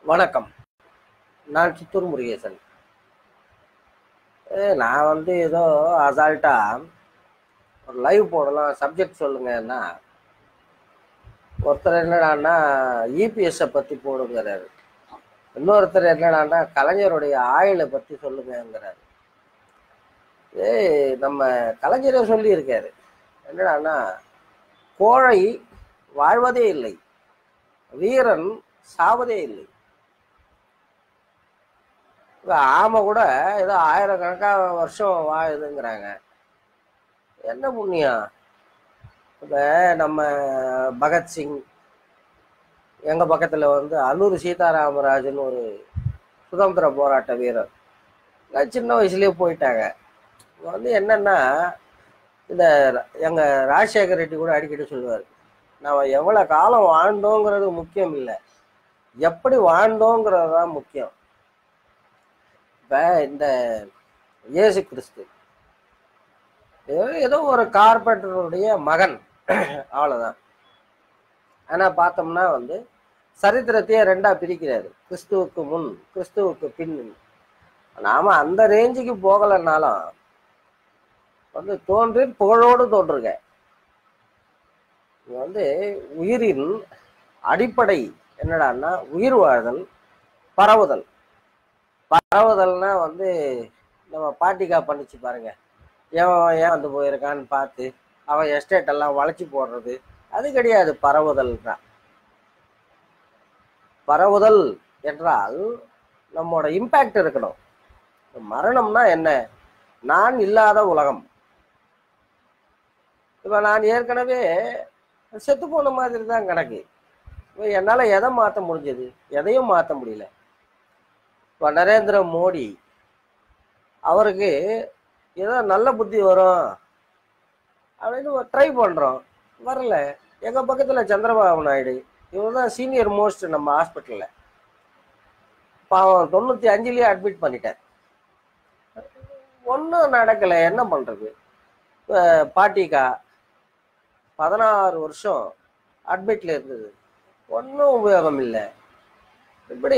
வணக்கம் நான் சித்தூர் முருகேசன் ஏ, நான் வந்து ஏதோ அசால்ட்டா ஒரு லைவ் போடலாம் சப்ஜெக்ட் சொல்லுங்கன்னா ஒருத்தர் என்னடான்னா இபிஎஸ்ஸை பற்றி போடுங்கிறாரு இன்னொருத்தர் என்னடான்னா கலைஞருடைய ஆயுளை பற்றி சொல்லுங்கங்கிறாரு ஏய் நம்ம கலைஞரே சொல்லியிருக்காரு என்னடான்னா கோழை வாழ்வதே இல்லை வீரன் சாவதே இல்லை இப்ப ஆமை கூட ஏதோ ஆயிரக்கணக்கான வருஷம் வாழுதுங்கிறாங்க என்ன புண்ணியம் இப்போ நம்ம பகத்சிங் எங்கள் பக்கத்தில் வந்து அன்னூர் சீதாராமராஜன் ஒரு சுதந்திர போராட்ட வீரர் எல்லாம் சின்ன வயசுலேயே போயிட்டாங்க இப்ப வந்து என்னன்னா இந்த எங்கள் ராஜசேகர் ரெட்டி கூட அடிக்கடி சொல்லுவார் நம்ம எவ்வளோ காலம் வாழ்ந்தோங்கிறது முக்கியம் இல்லை எப்படி வாழ்ந்தோங்கிறது தான் முக்கியம் இப்போ இந்த இயேசு கிறிஸ்து ஏதோ ஏதோ ஒரு கார்பெண்டருடைய மகன் அவ்வளோதான் ஆனால் பார்த்தோம்னா வந்து சரித்திரத்தையே ரெண்டா பிரிக்கிறாரு கிறிஸ்துவுக்கு முன் கிறிஸ்துவுக்கு பின் நாம அந்த ரேஞ்சுக்கு போகலைன்னாலும் வந்து தோன்றி புகழோடு தோன்றுங்க இது வந்து உயிரின் அடிப்படை என்னடான்னா உயிர் வாழ்தல் பரவுதல் பரவுதல்னா வந்து நம்ம பாட்டிக்கா பண்ணிச்சு பாருங்க எவன் ஏன் வந்து போயிருக்கான்னு பார்த்து அவன் எஸ்டேட் எல்லாம் வளைச்சி போடுறது அது கிடையாது பரவுதல் தான் பரவுதல் என்றால் நம்மோட இம்பேக்ட் இருக்கணும் மரணம்னா என்ன நான் இல்லாத உலகம் இப்போ நான் ஏற்கனவே செத்து போன மாதிரி தான் கணக்கு இப்போ என்னால் எதை மாற்ற முடிஞ்சது எதையும் மாற்ற முடியல இப்போ நரேந்திர மோடி அவருக்கு ஏதோ நல்ல புத்தி வரும் அப்படின்னு ட்ரை பண்ணுறோம் வரல எங்கள் பக்கத்தில் சந்திரபாபு நாயுடு இவர் தான் சீனியர் மோஸ்ட் நம்ம ஹாஸ்பிட்டலில் பாவம் தொண்ணூற்றி அஞ்சுலேயே அட்மிட் பண்ணிட்டார் ஒன்றும் நடக்கலை என்ன பண்ணுறது இப்போ பாட்டிக்கா பதினாறு வருஷம் அட்மிட்டில் இருந்தது ஒன்றும் உபயோகம் இல்லை இப்படி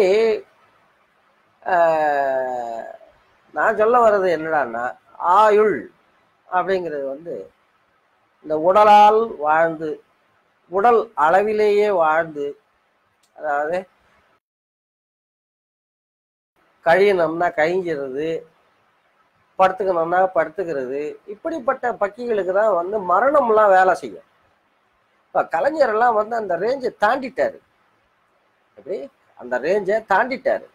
ஆஹ், நான் சொல்ல வர்றது என்னடான்னா ஆயுள் அப்படிங்கிறது வந்து இந்த உடலால் வாழ்ந்து உடல் அளவிலேயே வாழ்ந்து அதாவது கழியணும்னா கழிஞ்சிறது படுத்துக்கணும்னா படுத்துக்கிறது இப்படிப்பட்ட பக்கிகளுக்கு தான் வந்து மரணம்லாம் வேலை செய்யும் இப்போ கலைஞரெல்லாம் வந்து அந்த ரேஞ்சை தாண்டிட்டாரு எப்படி அந்த ரேஞ்சை தாண்டிட்டாரு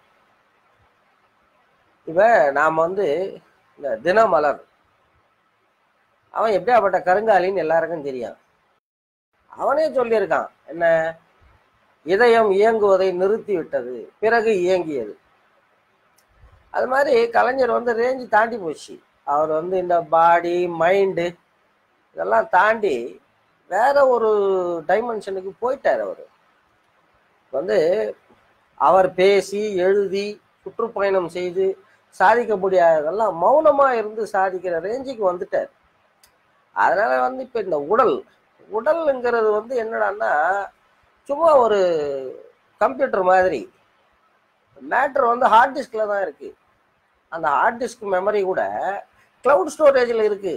இப்போ நாம் வந்து இந்த தினமலர் அவன் எப்படியாப்பட்ட கருங்காலின்னு எல்லாருக்கும் தெரியும் அவனே சொல்லியிருக்கான் என்ன இதயம் இயங்குவதை நிறுத்தி விட்டது பிறகு இயங்கியது அது மாதிரி கலைஞர் வந்து ரேஞ்சு தாண்டி போச்சு அவர் வந்து இந்த பாடி மைண்டு இதெல்லாம் தாண்டி வேற ஒரு டைமென்ஷனுக்கு போயிட்டார் அவர் வந்து அவர் பேசி எழுதி சுற்றுப்பயணம் செய்து சாதிக்க முடியாததெல்லாம் மௌனமா இருந்து சாதிக்கிற ரேஞ்சுக்கு வந்துட்டார் அதனால வந்து இப்ப இந்த உடல் உடல்ங்கிறது வந்து என்னடான்னா சும்மா ஒரு கம்ப்யூட்டர் மாதிரி மேட்ரு வந்து ஹார்ட் டிஸ்க்ல தான் இருக்கு அந்த ஹார்ட் டிஸ்க் மெமரி கூட கிளவுட் ஸ்டோரேஜில் இருக்கு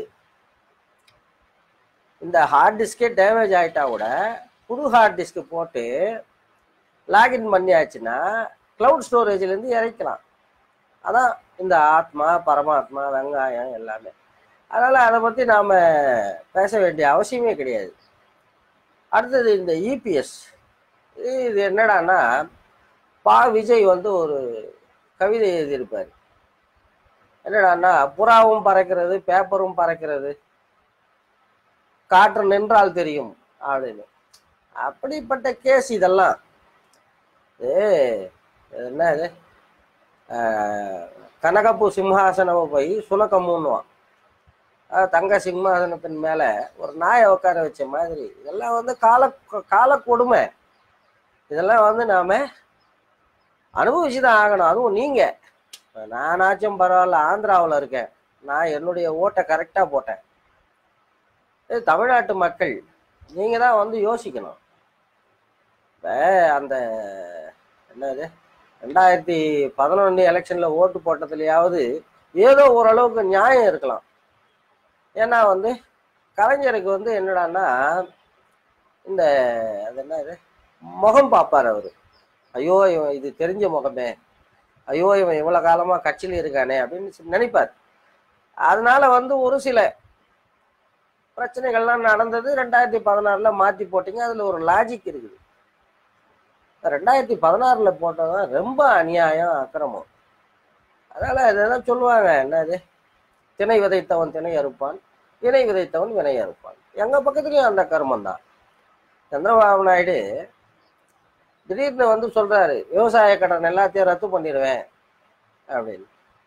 இந்த ஹார்ட் டிஸ்கே டேமேஜ் ஆயிட்டா கூட புது ஹார்ட் டிஸ்க் போட்டு லாகின் பண்ணியாச்சுன்னா கிளவுட் ஸ்டோரேஜ்லேருந்து இறக்கலாம் அதான் இந்த ஆத்மா பரமாத்மா வெங்காயம் எல்லாமே அதனால அதை பற்றி நாம் பேச வேண்டிய அவசியமே கிடையாது அடுத்தது இந்த இபிஎஸ் இது என்னடான்னா பா விஜய் வந்து ஒரு கவிதை எழுதியிருப்பார் என்னடான்னா புறாவும் பறக்கிறது பேப்பரும் பறக்கிறது காற்று நின்றால் தெரியும் அப்படின்னு அப்படிப்பட்ட கேஸ் இதெல்லாம் ஏ என்ன இது ஆஹ், கனகப்பு சிம்ஹாசனம் போய் சுனக்கம்முன்னுவான் அஹ், தங்க சிம்ஹாசனத்தின் மேல ஒரு நாயை உட்கார வச்ச மாதிரி இதெல்லாம் வந்து கால கால கொடுமை இதெல்லாம் வந்து நாம அனுபவிச்சு தான் ஆகணும் அதுவும் நீங்க இப்ப நானாச்சும் பரவாயில்ல ஆந்திராவில் இருக்கேன் நான் என்னுடைய ஓட்டை கரெக்டாக போட்டேன் இது தமிழ்நாட்டு மக்கள் நீங்க தான் வந்து யோசிக்கணும் இப்போ அந்த என்னது ரெண்டாயிரத்தி பதினொன்று எலெக்ஷனில் ஓட்டு போட்டதுலையாவது ஏதோ ஓரளவுக்கு நியாயம் இருக்கலாம் ஏன்னா வந்து கலைஞருக்கு வந்து என்னடான்னா இந்த அது என்ன இது முகம் பார்ப்பார் அவர் ஐயோ இவன் இது தெரிஞ்ச முகமே ஐயோ இவன் இவ்வளோ காலமாக கட்சியில் இருக்கானே அப்படின்னு நினைப்பார் அதனால வந்து ஒரு சில பிரச்சனைகள்லாம் நடந்தது ரெண்டாயிரத்தி பதினாறில் மாற்றி போட்டீங்க அதில் ஒரு லாஜிக் இருக்குது ரெண்டாயிரத்தி பதினாறில் போட்டதான் ரொம்ப அநியாயம் அக்கிரமம் அதனால் இதெல்லாம் சொல்லுவாங்க என்னது திணை விதைத்தவன் திணை அறுப்பான் வினை விதைத்தவன் வினை அறுப்பான் எங்கள் பக்கத்துலேயும் அந்த கர்மம் தான் சந்திரபாபு நாயுடு திடீர்னு வந்து சொல்றாரு விவசாய கடன் எல்லாத்தையும் ரத்து பண்ணிடுவேன் அப்படின்னு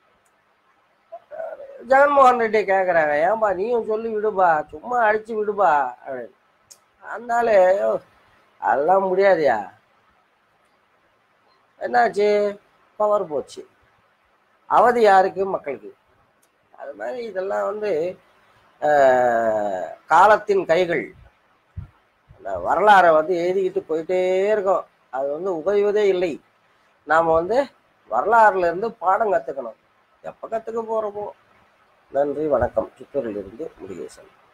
ஜெகன்மோகன் ரெட்டி கேட்குறாங்க ஏன்பா நீயும் சொல்லி விடுப்பா சும்மா அடிச்சு விடுப்பா அப்படின்னு அதனால "யோ, அதெல்லாம் முடியாதுயா என்னாச்சு பவர் போச்சு அவதி யாருக்கு மக்களுக்கு அது மாதிரி இதெல்லாம் வந்து ஆஹ், காலத்தின் கைகள் அந்த வரலாறை வந்து எழுதிக்கிட்டு போயிட்டே இருக்கோம் அது வந்து உதவுவதே இல்லை நாம் வந்து வரலாறுல இருந்து பாடம் கற்றுக்கணும் எப்போ கற்றுக்க போகிறோமோ நன்றி வணக்கம் சித்தூரிலிருந்து முருகேசன்